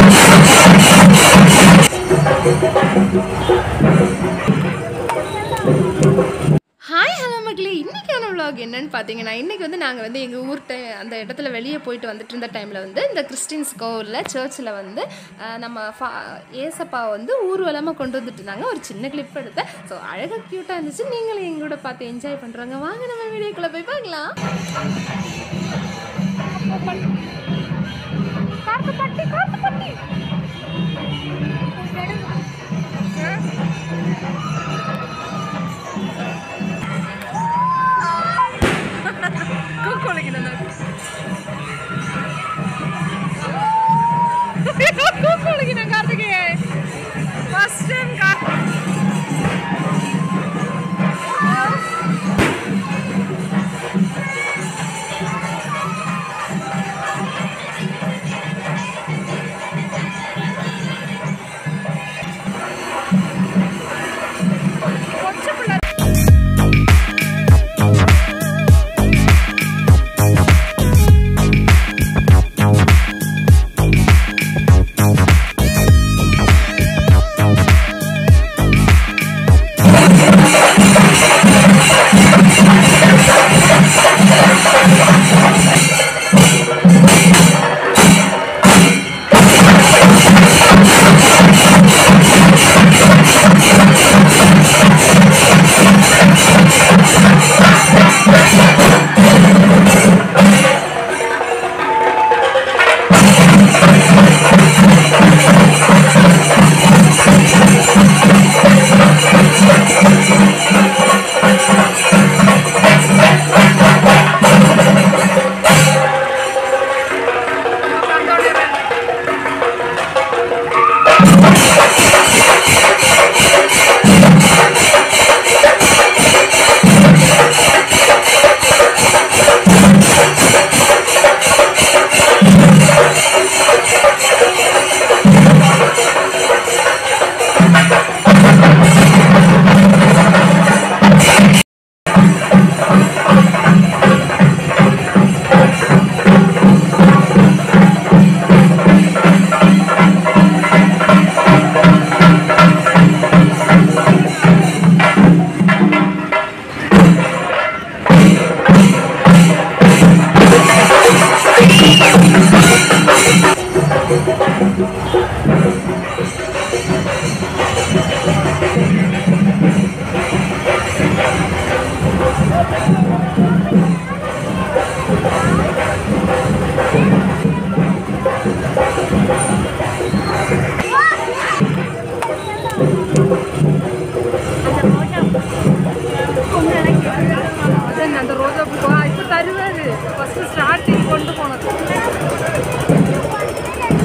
hi hello மக்களே இன்றைக்கான vlog என்னன்னு பார்த்தீங்கன்னா இன்றைக்கி வந்து நாங்கள் வந்து எங்கள் ஊர்கிட்ட அந்த இடத்துல வெளியே போயிட்டு வந்துட்டு இருந்த டைமில் வந்து இந்த கிறிஸ்டின்ஸ் கோவிலில் சர்ச்சில் வந்து அஹ், நம்ம ஃபா ஏசப்பா வந்து ஊர்வலமாக கொண்டு வந்துட்டு இருந்தாங்க ஒரு சின்ன கிளிப் எடுத்தேன் ஸோ அழகாக க்யூட்டாக இருந்துச்சு நீங்களும் எங்களோட பார்த்து என்ஜாய் பண்ணுறாங்க வாங்க நம்ம வீடியோக்குள்ளே போய் பார்க்கலாம் காட்டு பட்டி காட்டு பட்டி അതന്നെ அந்த ரோஜா பூ இப்போ தருவாரு ஃபர்ஸ்ட் ஸ்டார்டிங் கொண்டு போனது